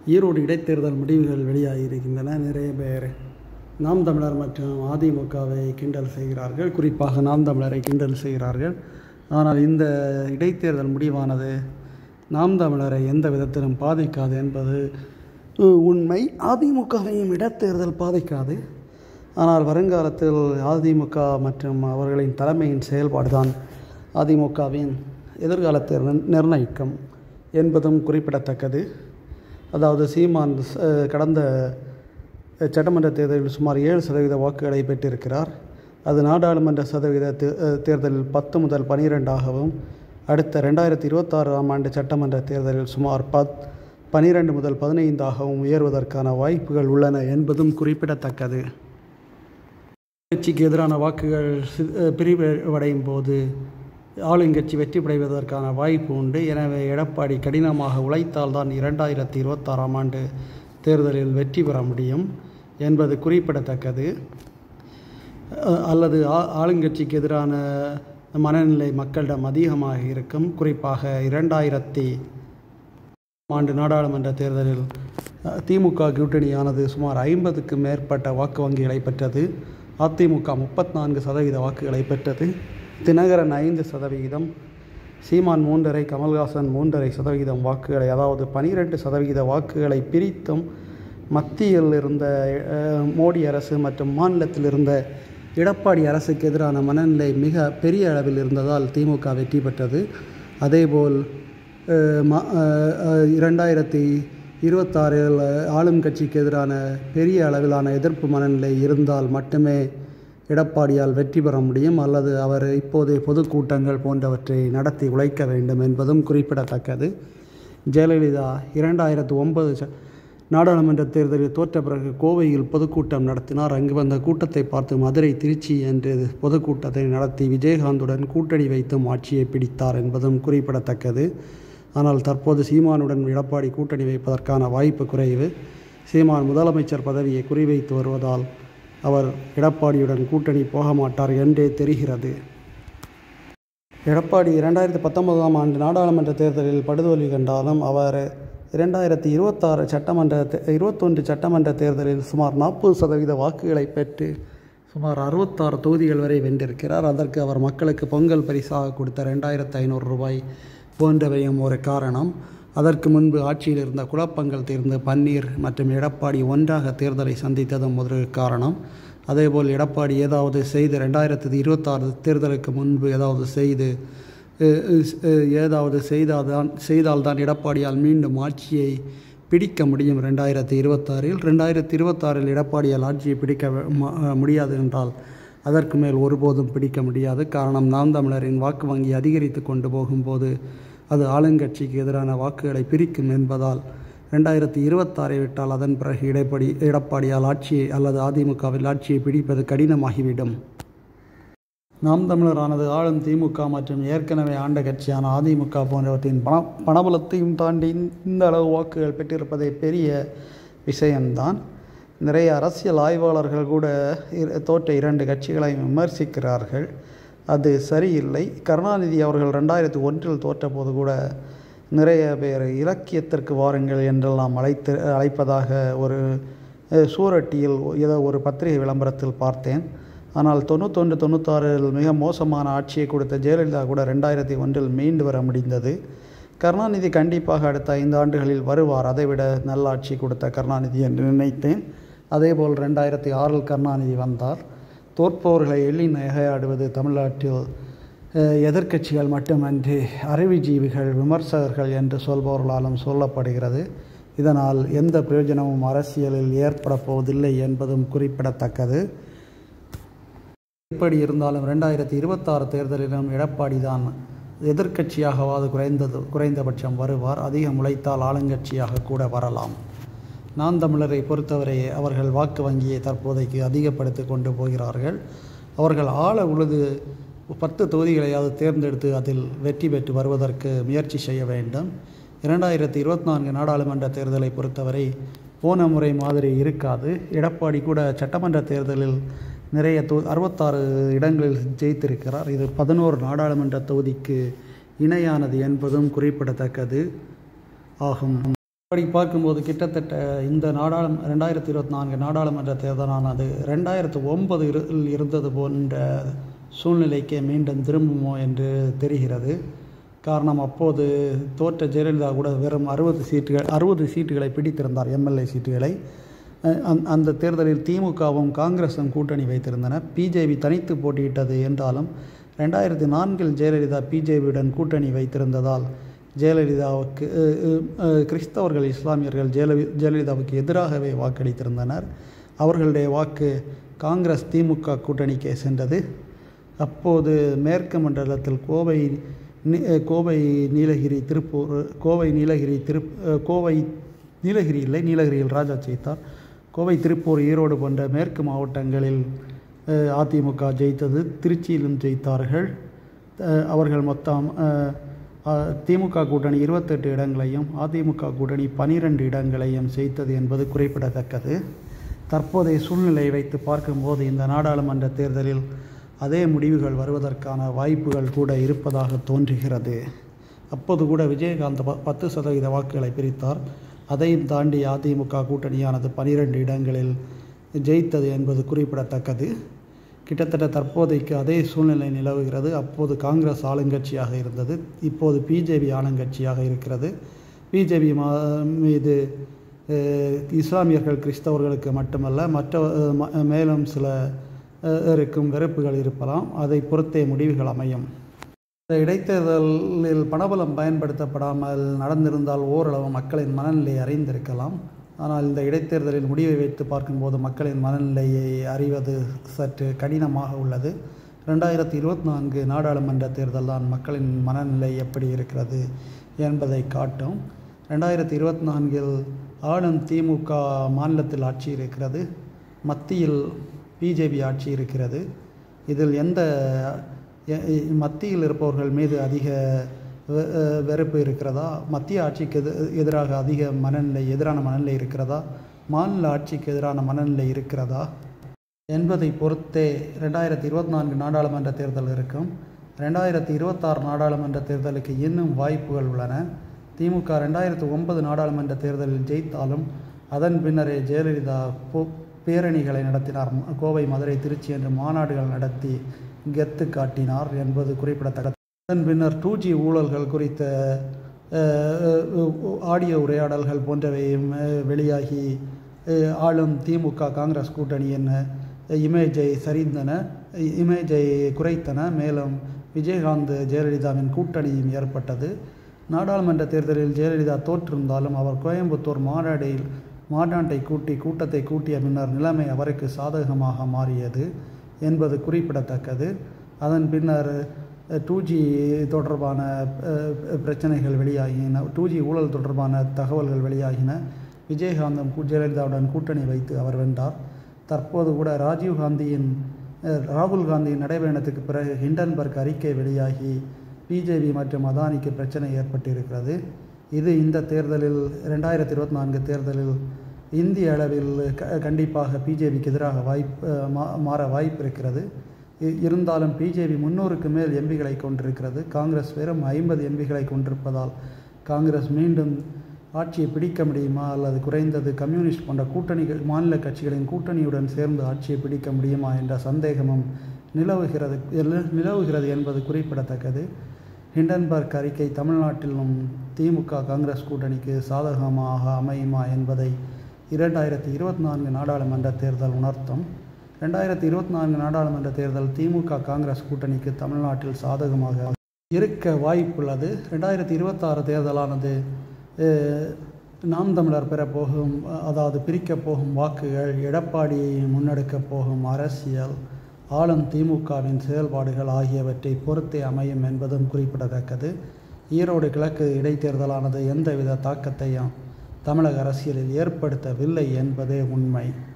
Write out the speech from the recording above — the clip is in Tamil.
ஈரோடு இடைத்தேர்தல் முடிவுகள் வெளியாகியிருக்கின்றன நிறைய பேர் நாம் தமிழர் மற்றும் அதிமுகவை கிண்டல் செய்கிறார்கள் குறிப்பாக நாம் தமிழரை கிண்டல் செய்கிறார்கள் ஆனால் இந்த இடைத்தேர்தல் முடிவானது நாம் தமிழரை எந்த விதத்திலும் பாதிக்காது என்பது உண்மை அதிமுகவையும் இடைத்தேர்தல் பாதிக்காது ஆனால் வருங்காலத்தில் அதிமுக மற்றும் அவர்களின் தலைமையின் செயல்பாடுதான் அதிமுகவின் எதிர்காலத்தை நிர்ணயிக்கும் என்பதும் குறிப்பிடத்தக்கது அதாவது சீமான் கடந்த சட்டமன்ற தேர்தலில் சுமார் ஏழு சதவீத வாக்குகளை பெற்றிருக்கிறார் அது நாடாளுமன்ற சதவீத தேர்தலில் பத்து முதல் பனிரெண்டாகவும் அடுத்த ரெண்டாயிரத்தி இருபத்தாறாம் ஆண்டு சட்டமன்ற தேர்தலில் சுமார் பத் பனிரெண்டு முதல் பதினைந்தாகவும் உயர்வதற்கான வாய்ப்புகள் உள்ளன என்பதும் குறிப்பிடத்தக்கது கட்சிக்கு எதிரான வாக்குகள் பிரிவடையும் போது ஆளுங்கட்சி வெற்றி பெறுவதற்கான வாய்ப்பு உண்டு எனவே எடப்பாடி கடினமாக உழைத்தால்தான் இரண்டாயிரத்தி இருபத்தாறாம் ஆண்டு தேர்தலில் வெற்றி பெற முடியும் என்பது குறிப்பிடத்தக்கது அல்லது ஆளுங்கட்சிக்கு எதிரான மனநிலை மக்களிடம் அதிகமாக இருக்கும் குறிப்பாக இரண்டாயிரத்தி ஆண்டு நாடாளுமன்ற தேர்தலில் திமுக கூட்டணியானது சுமார் ஐம்பதுக்கு மேற்பட்ட வாக்கு வங்கிகளை பெற்றது அதிமுக முப்பத்தி நான்கு சதவீத வாக்குகளை பெற்றது தினகரன் ஐந்து சதவிகிதம் சீமான் மூன்றரை கமல்ஹாசன் மூன்றரை சதவிகிதம் வாக்குகளை அதாவது பனிரெண்டு சதவிகித வாக்குகளை பிரித்தும் மத்தியில் இருந்த மோடி அரசு மற்றும் மாநிலத்தில் இருந்த எடப்பாடி அரசுக்கு எதிரான மனநிலை மிக பெரிய அளவில் இருந்ததால் திமுக வெற்றி பெற்றது அதேபோல் இரண்டாயிரத்தி இருபத்தாறில் ஆளும் கட்சிக்கு எதிரான பெரிய அளவிலான எதிர்ப்பு மனநிலை இருந்தால் மட்டுமே எடப்பாடியால் வெற்றி பெற முடியும் அல்லது அவர் இப்போதைய பொதுக்கூட்டங்கள் போன்றவற்றை நடத்தி உழைக்க வேண்டும் என்பதும் குறிப்பிடத்தக்கது ஜெயலலிதா இரண்டாயிரத்து ஒன்பது நாடாளுமன்ற தேர்தலில் தோற்ற பிறகு கோவையில் பொதுக்கூட்டம் நடத்தினார் அங்கு வந்த கூட்டத்தை பார்த்து மதுரை திருச்சி என்று பொதுக்கூட்டத்தை நடத்தி விஜயகாந்துடன் கூட்டணி வைத்தும் ஆட்சியை பிடித்தார் என்பதும் குறிப்பிடத்தக்கது ஆனால் தற்போது சீமானுடன் எடப்பாடி கூட்டணி வைப்பதற்கான வாய்ப்பு குறைவு சீமான் முதலமைச்சர் பதவியை குறிவைத்து வருவதால் அவர் எடப்பாடியுடன் கூட்டணி போக மாட்டார் என்றே தெரிகிறது எடப்பாடி இரண்டாயிரத்தி பத்தொன்பதாம் ஆண்டு நாடாளுமன்ற தேர்தலில் படுதோல்வி கண்டாலும் அவர் இரண்டாயிரத்தி இருபத்தாறு சட்டமன்ற இருபத்தொன்று சட்டமன்ற தேர்தலில் சுமார் நாற்பது சதவீத வாக்குகளை பெற்று சுமார் அறுபத்தாறு தொகுதிகள் வரை வென்றிருக்கிறார் அதற்கு அவர் மக்களுக்கு பொங்கல் பரிசாக கொடுத்த ரெண்டாயிரத்து ஐநூறு ரூபாய் போன்றவையும் ஒரு காரணம் அதற்கு முன்பு ஆட்சியில் இருந்த குழப்பங்கள் தீர்ந்து பன்னீர் மற்றும் எடப்பாடி ஒன்றாக தேர்தலை சந்தித்ததும் ஒரு காரணம் அதேபோல் எடப்பாடி ஏதாவது செய்து ரெண்டாயிரத்தி இருபத்தாறு தேர்தலுக்கு முன்பு ஏதாவது செய்து ஏதாவது செய்தால்தான் செய்தால்தான் எடப்பாடியால் மீண்டும் ஆட்சியை பிடிக்க முடியும் ரெண்டாயிரத்தி இருபத்தாறில் ரெண்டாயிரத்தி இருபத்தாறில் எடப்பாடியால் ஆட்சியை பிடிக்க முடியாது என்றால் அதற்கு மேல் ஒருபோதும் பிடிக்க முடியாது காரணம் நாம் தமிழரின் வாக்கு வங்கி அதிகரித்து கொண்டு போகும்போது அது ஆளுங்கட்சிக்கு எதிரான வாக்குகளை பிரிக்கும் என்பதால் ரெண்டாயிரத்தி இருபத்தாறை விட்டால் அதன் பிறகு இடைப்படி எடப்பாடியால் ஆட்சியை அல்லது அதிமுகவில் ஆட்சியை பிடிப்பது கடினமாகிவிடும் நாம் தமிழரானது ஆளும் திமுக மற்றும் ஏற்கனவே ஆண்ட கட்சியான அதிமுக போன்றவற்றின் பண பணபலத்தையும் தாண்டி இந்த அளவு வாக்குகள் பெற்றிருப்பதே பெரிய விஷயம்தான் நிறைய அரசியல் ஆய்வாளர்கள் கூட தோற்ற இரண்டு கட்சிகளை விமர்சிக்கிறார்கள் அது சரியில்லை கருணாநிதி அவர்கள் ரெண்டாயிரத்தி ஒன்றில் தோற்றபோது கூட நிறைய பேர் இலக்கியத்திற்கு வாருங்கள் என்றெல்லாம் அழைத்து அழைப்பதாக ஒரு சூரட்டியில் ஏதோ ஒரு பத்திரிகை விளம்பரத்தில் பார்த்தேன் ஆனால் தொண்ணூத்தொன்று தொண்ணூத்தாறில் மிக மோசமான ஆட்சியை கொடுத்த ஜெயலலிதா கூட ரெண்டாயிரத்தி ஒன்றில் மீண்டு வர முடிந்தது கருணாநிதி கண்டிப்பாக அடுத்த ஐந்து ஆண்டுகளில் வருவார் அதைவிட நல்ல ஆட்சி கொடுத்த கருணாநிதி என்று நினைத்தேன் அதேபோல் ரெண்டாயிரத்தி ஆறில் கருணாநிதி வந்தார் தோற்பவர்களை எள்ளி நகையாடுவது தமிழ்நாட்டில் எதிர்க்கட்சிகள் மட்டுமன்றி அறிவுஜீவிகள் விமர்சகர்கள் என்று சொல்பவர்களாலும் சொல்லப்படுகிறது இதனால் எந்த பிரயோஜனமும் அரசியலில் ஏற்பட போவதில்லை என்பதும் குறிப்பிடத்தக்கது எப்படி இருந்தாலும் ரெண்டாயிரத்தி இருபத்தாறு தேர்தலிலும் எடப்பாடி தான் எதிர்க்கட்சியாகவாது குறைந்தது குறைந்தபட்சம் வருவார் அதிகம் உழைத்தால் ஆளுங்கட்சியாக கூட வரலாம் நான் தமிழரை பொறுத்தவரை அவர்கள் வாக்கு வங்கியை தற்போதைக்கு அதிகப்படுத்தி கொண்டு போகிறார்கள் அவர்கள் ஆழ உழுது பத்து தொகுதிகளையாவது தேர்ந்தெடுத்து அதில் வெற்றி பெற்று வருவதற்கு முயற்சி செய்ய வேண்டும் இரண்டாயிரத்தி இருபத்தி நான்கு நாடாளுமன்ற தேர்தலை பொறுத்தவரை போன முறை மாதிரி இருக்காது எடப்பாடி கூட சட்டமன்ற தேர்தலில் நிறைய தொ அறுபத்தாறு இடங்களில் ஜெயித்திருக்கிறார் இது பதினோரு நாடாளுமன்ற தொகுதிக்கு இணையானது என்பதும் குறிப்பிடத்தக்கது ஆகும் அப்படி பார்க்கும்போது கிட்டத்தட்ட இந்த நாடாளு ரெண்டாயிரத்தி இருபத்தி நான்கு நாடாளுமன்ற தேர்தலானது ரெண்டாயிரத்து ஒன்பது இருந்தது போன்ற சூழ்நிலைக்கே மீண்டும் திரும்புமோ என்று தெரிகிறது காரணம் அப்போது தோற்ற ஜெயலலிதா கூட வெறும் அறுபது சீட்டுகள் அறுபது சீட்டுகளை பிடித்திருந்தார் எம்எல்ஏ சீட்டுகளை அந் அந்த தேர்தலில் திமுகவும் காங்கிரஸும் கூட்டணி வைத்திருந்தன பிஜேபி தனித்து போட்டியிட்டது என்றாலும் ரெண்டாயிரத்தி நான்கில் ஜெயலலிதா பிஜேபியுடன் கூட்டணி வைத்திருந்ததால் ஜெயலலிதாவுக்கு கிறிஸ்தவர்கள் இஸ்லாமியர்கள் ஜெயலலி ஜெயலலிதாவுக்கு எதிராகவே வாக்களித்திருந்தனர் அவர்களுடைய வாக்கு காங்கிரஸ் திமுக கூட்டணிக்கே சென்றது அப்போது மேற்கு மண்டலத்தில் கோவை கோவை நீலகிரி திருப்பூர் கோவை நீலகிரி திரு கோவை நீலகிரி இல்லை நீலகிரியில் ராஜா ஜெயித்தார் கோவை திருப்பூர் ஈரோடு போன்ற மேற்கு மாவட்டங்களில் அதிமுக ஜெயித்தது திருச்சியிலும் ஜெயித்தார்கள் அவர்கள் மொத்தம் திமுக கூட்டணி இருபத்தெட்டு இடங்களையும் அதிமுக கூட்டணி பனிரெண்டு இடங்களையும் ஜெயித்தது என்பது குறிப்பிடத்தக்கது தற்போதைய சூழ்நிலையை வைத்து பார்க்கும்போது இந்த நாடாளுமன்ற தேர்தலில் அதே முடிவுகள் வருவதற்கான வாய்ப்புகள் கூட இருப்பதாக தோன்றுகிறது அப்போது கூட விஜயகாந்த் பத்து சதவீத வாக்குகளை பிரித்தார் அதையும் தாண்டி அதிமுக கூட்டணியானது பனிரெண்டு இடங்களில் ஜெயித்தது என்பது குறிப்பிடத்தக்கது கிட்டத்தட்ட தற்போதைக்கு அதே சூழ்நிலை நிலவுகிறது அப்போது காங்கிரஸ் ஆளுங்கட்சியாக இருந்தது இப்போது பிஜேபி ஆளுங்கட்சியாக இருக்கிறது பிஜேபி மீது இஸ்லாமியர்கள் கிறிஸ்தவர்களுக்கு மட்டுமல்ல மற்ற மேலும் சில இருக்கும் வெறுப்புகள் இருப்பலாம் அதை பொறுத்தே முடிவுகள் அமையும் இந்த இடைத்தேர்தலில் பணபலம் பயன்படுத்தப்படாமல் நடந்திருந்தால் ஓரளவு மக்களின் மனநிலை அறிந்திருக்கலாம் ஆனால் இந்த இடைத்தேர்தலில் முடிவை வைத்து பார்க்கும்போது மக்களின் மனநிலையை அறிவது சற்று கடினமாக உள்ளது ரெண்டாயிரத்தி இருபத்தி நான்கு நாடாளுமன்ற தேர்தல் தான் மக்களின் மனநிலை எப்படி இருக்கிறது என்பதை காட்டும் ரெண்டாயிரத்தி இருபத்தி நான்கில் ஆளும் திமுக மாநிலத்தில் ஆட்சி இருக்கிறது மத்தியில் பிஜேபி ஆட்சி இருக்கிறது இதில் எந்த மத்தியில் இருப்பவர்கள் மீது அதிக வெறுப்பு இருக்கிறதா மத்திய ஆட்சிக்கு எது எதிராக அதிக மனநிலை எதிரான மனநிலை இருக்கிறதா மாநில ஆட்சிக்கு எதிரான மனநிலை இருக்கிறதா என்பதை பொறுத்தே ரெண்டாயிரத்தி இருபத்தி நான்கு நாடாளுமன்ற தேர்தல் இருக்கும் ரெண்டாயிரத்தி இருபத்தாறு நாடாளுமன்ற தேர்தலுக்கு இன்னும் வாய்ப்புகள் உள்ளன திமுக ரெண்டாயிரத்து ஒன்பது நாடாளுமன்ற தேர்தலில் ஜெயித்தாலும் அதன் பின்னரே ஜெயலலிதா பேரணிகளை நடத்தினார் கோவை மதுரை திருச்சி என்று மாநாடுகள் நடத்தி கெத்து காட்டினார் என்பது குறிப்பிடத்தக்கது அதன் பின்னர் டூ ஜி ஊழல்கள் குறித்த ஆடியோ உரையாடல்கள் போன்றவையும் வெளியாகி ஆளும் திமுக காங்கிரஸ் கூட்டணியின் இமேஜை சரிந்தன இமேஜை குறைத்தன மேலும் விஜயகாந்த் ஜெயலலிதாவின் கூட்டணியும் ஏற்பட்டது நாடாளுமன்ற தேர்தலில் ஜெயலலிதா தோற்றிருந்தாலும் அவர் கோயம்புத்தூர் மாநாடில் மாநாட்டை கூட்டி கூட்டத்தை கூட்டிய பின்னர் நிலைமை அவருக்கு சாதகமாக மாறியது என்பது குறிப்பிடத்தக்கது அதன் பின்னர் டூ ஜி தொடர்பான பிரச்சனைகள் வெளியாகின டூ ஜி ஊழல் தொடர்பான தகவல்கள் வெளியாகின விஜயகாந்தம் ஜெயலலிதாவுடன் கூட்டணி வைத்து அவர் வென்றார் தற்போது கூட ராஜீவ்காந்தியின் ராகுல் காந்தியின் நடைபயணத்துக்கு பிறகு ஹிண்டன்பர்க் அறிக்கை வெளியாகி பிஜேபி மற்றும் அதானிக்கு பிரச்சனை ஏற்பட்டிருக்கிறது இது இந்த தேர்தலில் ரெண்டாயிரத்தி இருபத்தி நான்கு தேர்தலில் இந்திய அளவில் க கண்டிப்பாக பிஜேபிக்கு எதிராக வாய்ப்பு மா மாற வாய்ப்பு இருக்கிறது இருந்தாலும் பிஜேபி முன்னூறுக்கு மேல் எம்பிகளை கொண்டிருக்கிறது காங்கிரஸ் வெறும் ஐம்பது எம்பிகளை கொண்டிருப்பதால் காங்கிரஸ் மீண்டும் ஆட்சியை பிடிக்க முடியுமா அல்லது குறைந்தது கம்யூனிஸ்ட் போன்ற கூட்டணிகள் மாநில கட்சிகளின் கூட்டணியுடன் சேர்ந்து ஆட்சியை பிடிக்க முடியுமா என்ற சந்தேகமும் நிலவுகிறது நிலவுகிறது என்பது குறிப்பிடத்தக்கது ஹிண்டன்பர்க் அறிக்கை தமிழ்நாட்டிலும் திமுக காங்கிரஸ் கூட்டணிக்கு சாதகமாக அமையுமா என்பதை இரண்டாயிரத்தி இருபத்தி நான்கு நாடாளுமன்ற தேர்தல் உணர்த்தும் ரெண்டாயிரத்தி இருபத்தி நான்கு நாடாளுமன்ற தேர்தல் திமுக காங்கிரஸ் கூட்டணிக்கு தமிழ்நாட்டில் சாதகமாக இருக்க வாய்ப்புள்ளது ரெண்டாயிரத்தி இருபத்தாறு தேர்தலானது நாம் தமிழர் பெற போகும் அதாவது பிரிக்கப் போகும் வாக்குகள் எடப்பாடியை முன்னெடுக்கப் போகும் அரசியல் ஆளும் திமுகவின் செயல்பாடுகள் ஆகியவற்றை பொறுத்தே அமையும் என்பதும் குறிப்பிடத்தக்கது ஈரோடு கிழக்கு இடைத்தேர்தலானது எந்தவித தாக்கத்தையும் தமிழக அரசியலில் ஏற்படுத்தவில்லை என்பதே உண்மை